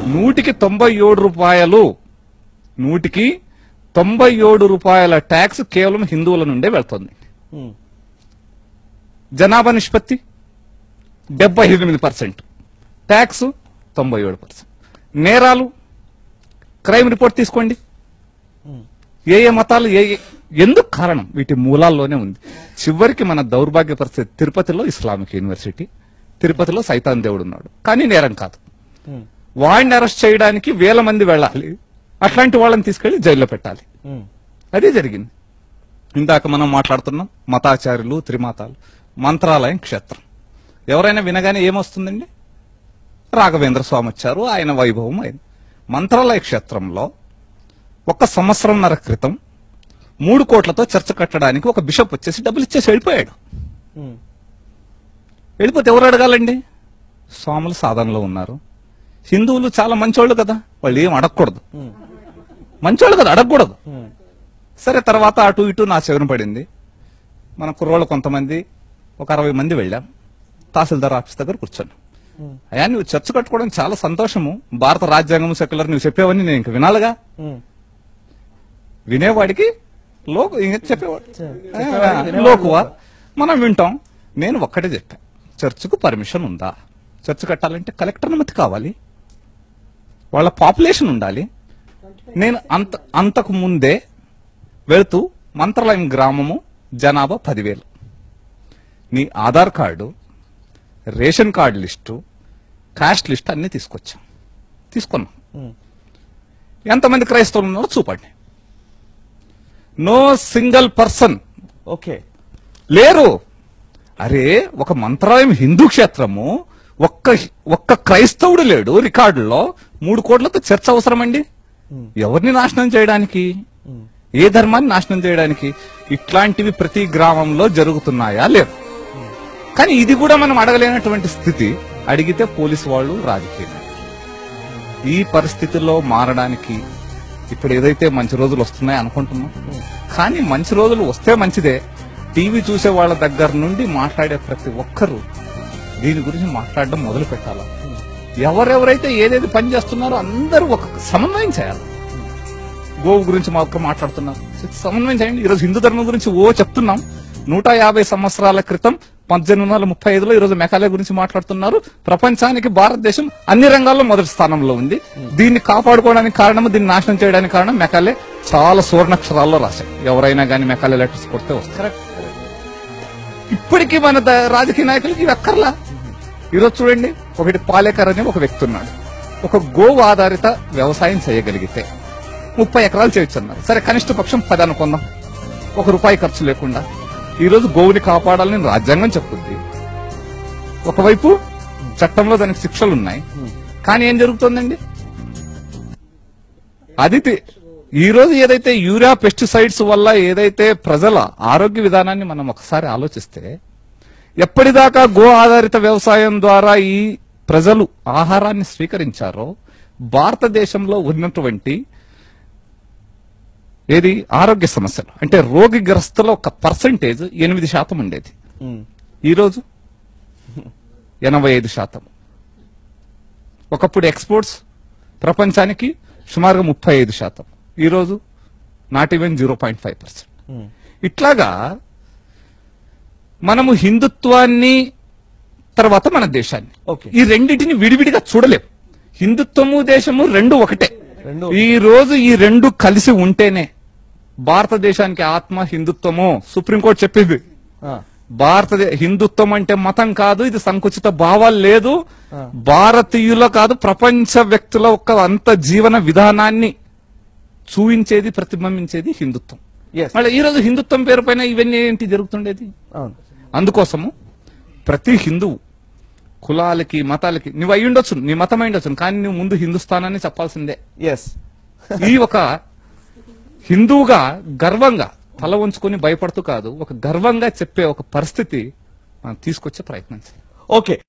నూటికి తొంభై ఏడు రూపాయలు నూటికి తొంభై ఏడు రూపాయల ట్యాక్స్ కేవలం హిందువుల నుండే వెళ్తుంది ఉమ్, జనాభా నిష్పత్తి డెబ్బై ఎనిమిది పర్సెంట్ ట్యాక్స్ తొంభై ఏడు పర్సెంట్ నేరాలు క్రైమ్ రిపోర్ట్ తీసుకోండి ఏ ఏ మతాలు ఏ ఏ- ఎందుకు కారణం వీటి మూలాల్లోనే ఉంది చివరికి మన దౌర్భాగ్య పరిస్థితి తిరుపతిలో ఇస్లామిక్ యూనివర్సిటీ తిరుపతిలో సైతాన్ దేవుడు ఉన్నాడు కానీ నేరం కాదు ఉమ్, వాడిని అరెస్ట్ చేయడానికి వేల మంది వెళ్ళాలి అట్లాంటి వాళ్ళని తీసుకెళ్లి జైల్లో పెట్టాలి ఉమ్, అదే జరిగింది ఇందాక మనం మాట్లాడుతున్నాం మతాచార్యులు త్రిమాతాలు మంత్రాలయం క్షేత్రం ఎవరైనా వినగానే ఏమొస్తుందండి రాఘవేంద్ర స్వామి వచ్చారు ఆయన వైభవం అయింది మంత్రాలయ క్షేత్రంలో ఒక సంవత్సరంన్నర క్రితం మూడు కోట్లతో చర్చ కట్టడానికి ఒక బిషప్ వచ్చేసి డబ్బులు ఇచ్చేసి వెళ్ళిపోయాడు ఉమ్, వెళ్ళిపోతే ఎవరు అడగాలండి స్వాములు సాధనలో ఉన్నారు హిందువులు చాలా మంచోళ్ళు కదా వాళ్ళు ఏం అడగకూడదు ఉమ్, మంచోళ్ళు కదా అడగకూడదు ఉమ్, సరే తర్వాత అటు ఇటు నా చెవిన పడింది మన కుర్రోళ్ళు కొంతమంది ఒక అరవై మంది వెళ్ళాం తహసీల్దార్ ఆఫీస్ దగ్గర కూర్చొని ఉమ్, అయ్యా నువ్వు చర్చ కట్టుకోవడం చాలా సంతోషము భారత రాజ్యాంగం సెక్యులర్ నువ్వు చెప్పేవని నేను ఇంక వినాలిగా ఉమ్. వినేవాడికి లోకు ఇంక చెప్పేవాడు చెప్పేవాడికి ఆ, లోకువా మనం వింటాం నేను ఒక్కటే చెప్పా చర్చకు పర్మిషన్ ఉందా చర్చ కట్టాలంటే కలెక్టర్ అనుమతి కావాలి వాళ్ళ పాపులేషన్ ఉండాలి నేను అంత అంతకు ముందే వెళుతూ మంత్రాలయం గ్రామము జనాభా పదివేలు నీ Aadhaar card ration card list caste list అన్ని తీసుకొచ్చాం తీసుకున్నాం ఉమ్, ఎంతమంది క్రైస్తవులు ఉన్నారో చూపండి నో సింగిల్ పర్సన్ ఓకే లేరు అరే ఒక మంత్రాలయం హిందూ క్షేత్రము ఒక్క ఒక్క క్రైస్తవుడు లేడు రికార్డుల్లో మూడు కోట్లతో చర్చ అవసరమండి ఉమ్, ఎవరిని నాశనం చేయడానికి ఉమ్, ఏ ధర్మాన్ని నాశనం చేయడానికి ఇట్లాంటివి ప్రతి గ్రామంలో జరుగుతున్నాయా లేవు కానీ ఇది కూడా మనం అడగలేనటువంటి స్థితి అడిగితే పోలీసు వాళ్ళు రాజకీయం ఈ పరిస్థితుల్లో మారడానికి ఇప్పుడు ఏదైతే మంచి రోజులు వస్తున్నాయి అనుకుంటున్నాం కానీ మంచి రోజులు వస్తే మంచిదే టీవీ చూసే వాళ్ళ దగ్గర నుండి మాట్లాడే ప్రతి ఒక్కరూ దీని గురించి మాట్లాడడం మొదలు పెట్టాలా ఎవరెవరైతే ఏదేది పని చేస్తున్నారో అందరూ ఒక సమన్వయం చేయాలి గోవు గురించి మా ఒక్క మాట్లాడుతున్నారు సమన్వయం చేయండి ఈరోజు హిందూ ధర్మం గురించి ఓ చెప్తున్నాం నూట యాభై సంవత్సరాల క్రితం పద్దెనిమిది వందల ముప్పై ఐదులో ఈరోజు మెకాలే గురించి మాట్లాడుతున్నారు ప్రపంచానికి భారతదేశం అన్ని రంగాల్లో మొదటి స్థానంలో ఉంది దీన్ని కాపాడుకోవడానికి కారణం దీన్ని నాశనం చేయడానికి కారణం మెకాలే చాలా సువర్ణాక్షరాల్లో రాశాయి ఎవరైనా కానీ మెకాలే లెటర్స్ కొడితే వస్తారు కరెక్ట్ ఇప్పటికీ మన ద- రాజకీయ నాయకులకి ఇవి అక్కర్లా ఈరోజు చూడండి ఒకటి పాలేకర్ అనే ఒక వ్యక్తి ఉన్నాడు ఒక గోవు ఆధారిత వ్యవసాయం చేయగలిగితే ముప్పై ఎకరాలు చేయొచ్చు అన్నారు సరే కనిష్ట పక్షం పది అనుకుందాం ఒక రూపాయి ఖర్చు లేకుండా ఈ రోజు గోవుని కాపాడాలని రాజ్యాంగం చెప్పుద్ది ఒకవైపు చట్టంలో దానికి శిక్షలు ఉన్నాయి కానీ ఏం జరుగుతుందండి అది తి- ఈ రోజు ఏదైతే యూరియా పెస్టిసైడ్స్ వల్ల ఏదైతే ప్రజల ఆరోగ్య విధానాన్ని మనం ఒకసారి ఆలోచిస్తే ఎప్పటిదాకా గో ఆధారిత వ్యవసాయం ద్వారా ఈ ప్రజలు ఆహారాన్ని స్వీకరించారో భారతదేశంలో ఉన్నటువంటి ఏది ఆరోగ్య సమస్యలు అంటే రోగిగ్రస్తుల ఒక పర్సంటేజ్ ఎనిమిది శాతం ఉండేది ఉమ్, ఈ రోజు ఎనభై ఐదు శాతం ఒకప్పుడు ఎక్స్పోర్ట్స్ ప్రపంచానికి సుమారుగా ముప్పై ఐదు శాతం ఈ రోజు not even zero point five percent um, ఇట్లాగా మనము హిందుత్వాన్ని తర్వాత మన దేశాన్ని ఓకే. ఈ రెండింటిని విడివిడిగా చూడలేం హిందుత్వము దేశము రెండు ఒకటే రెండు ఈ రోజు ఈ రెండు కలిసి ఉంటేనే భారతదేశానికి ఆత్మ హిందుత్వము సుప్రీంకోర్టు చెప్పింది ఆ, భారతదే హిందుత్వం అంటే మతం కాదు ఇది సంకుచిత భావాలు లేదు ఆ. భారతీయుల కాదు ప్రపంచ వ్యక్తుల ఒక అంత జీవన విధానాన్ని చూయించేది ప్రతిబింబించేది హిందుత్వం Yes. మళ్ళీ ఈ రోజు హిందుత్వం పేరు పైన ఇవన్నీ ఏంటి జరుగుతుండేది అవును అందుకోసము ప్రతి హిందువు కులాలకి మతాలకి నువ్వు అయి ఉండొచ్చు నీ మతం అయి ఉండొచ్చు కానీ నువ్వు ముందు హిందుస్థానాన్ని చెప్పాల్సిందే ఎస్ ఈ ఒక హిందువుగా గర్వంగా తల వంచుకొని భయపడుతూ కాదు ఒక గర్వంగా చెప్పే ఒక పరిస్థితి మనం తీసుకొచ్చే ప్రయత్నం చేయాలి ఓకే